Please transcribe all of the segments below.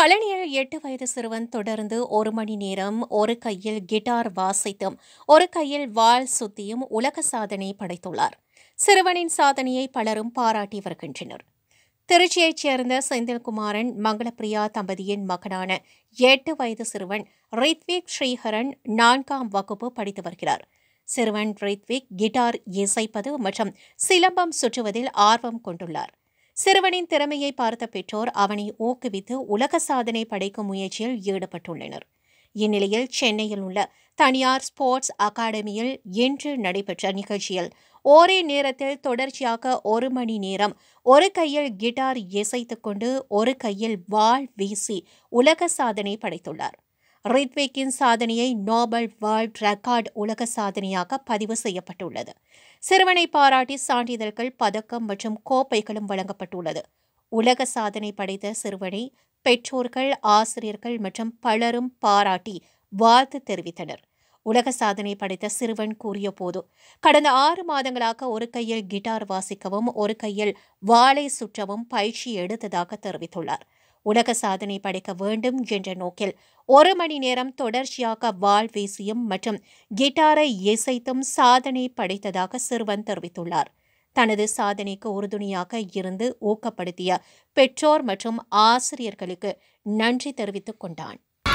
பழனியில் எட்டு வயது சிறுவன் தொடர்ந்து ஒரு மணி நேரம் ஒரு கையில் கிட்டார் வாசித்தும் ஒரு கையில் வாள் சுத்தியும் உலக சாதனை படைத்துள்ளார் சிறுவனின் சாதனையை பலரும் பாராட்டி வருகின்றனர் திருச்சியைச் சேர்ந்த செந்தில்குமாரன் மங்களப்பிரியா தம்பதியின் மகனான எட்டு வயது சிறுவன் ரித்விக் ஸ்ரீஹரன் நான்காம் வகுப்பு படித்து வருகிறார் சிறுவன் ரித்விக் கிட்டார் இசைப்பது மற்றும் சிலம்பம் சுற்றுவதில் ஆர்வம் கொண்டுள்ளார் சிறுவனின் திறமையை பார்த்த பெற்றோர் அவனை ஊக்குவித்து உலக சாதனை படைக்கும் முயற்சியில் ஈடுபட்டுள்ளனர் இந்நிலையில் சென்னையில் உள்ள தனியார் ஸ்போர்ட்ஸ் அகாடமியில் இன்று நடைபெற்ற நிகழ்ச்சியில் ஒரே நேரத்தில் தொடர்ச்சியாக ஒரு மணி நேரம் ஒரு கையில் கிட்டார் இசைத்துக் கொண்டு ஒரு கையில் வாள் வீசி உலக சாதனை படைத்துள்ளார் ரித்விக்கின் சாதனையை நோபல் வேர்ல்ட் ரெக்கார்ட் உலக சாதனையாக பதிவு செய்யப்பட்டுள்ளது சிறுவனை பாராட்டி சான்றிதழ்கள் பதக்கம் மற்றும் கோப்பைகளும் வழங்கப்பட்டுள்ளது உலக சாதனை படைத்த சிறுவனை பெற்றோர்கள் ஆசிரியர்கள் மற்றும் பலரும் பாராட்டி வாழ்த்து தெரிவித்தனர் உலக சாதனை படைத்த சிறுவன் கூறிய போது கடந்த ஆறு மாதங்களாக ஒரு கையில் கிட்டார் வாசிக்கவும் ஒரு கையில் வாளை சுற்றவும் பயிற்சி எடுத்ததாக தெரிவித்துள்ளார் உலக சாதனை படைக்க வேண்டும் என்ற நோக்கில் ஒரு மணி நேரம் தொடர்ச்சியாக வாள் வீசியும் மற்றும் கிட்டாரை இசைத்தும் சாதனை படைத்ததாக சிறுவன் தெரிவித்துள்ளார் தனது சாதனைக்கு உறுதுணையாக இருந்து ஊக்கப்படுத்திய பெற்றோர் மற்றும் ஆசிரியர்களுக்கு நன்றி தெரிவித்துக் கொண்டான்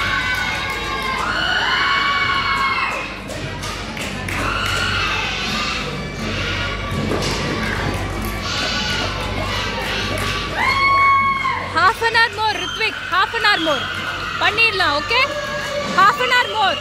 half an hour more Rithvik half an hour more பண்ணிடலாம் okay half an hour more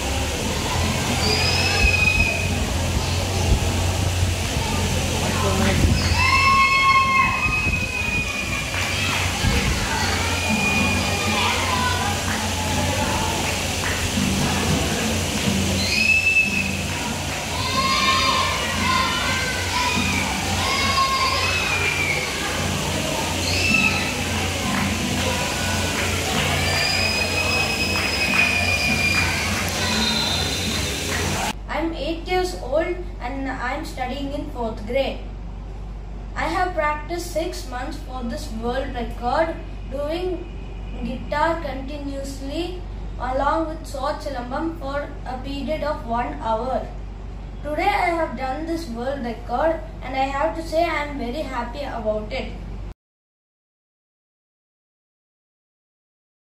I'm 8 years old and I'm studying in 4th grade. I have practiced 6 months for this world record doing guitar continuously along with sword chilambam for a period of 1 hour. Today I have done this world record and I have to say I am very happy about it.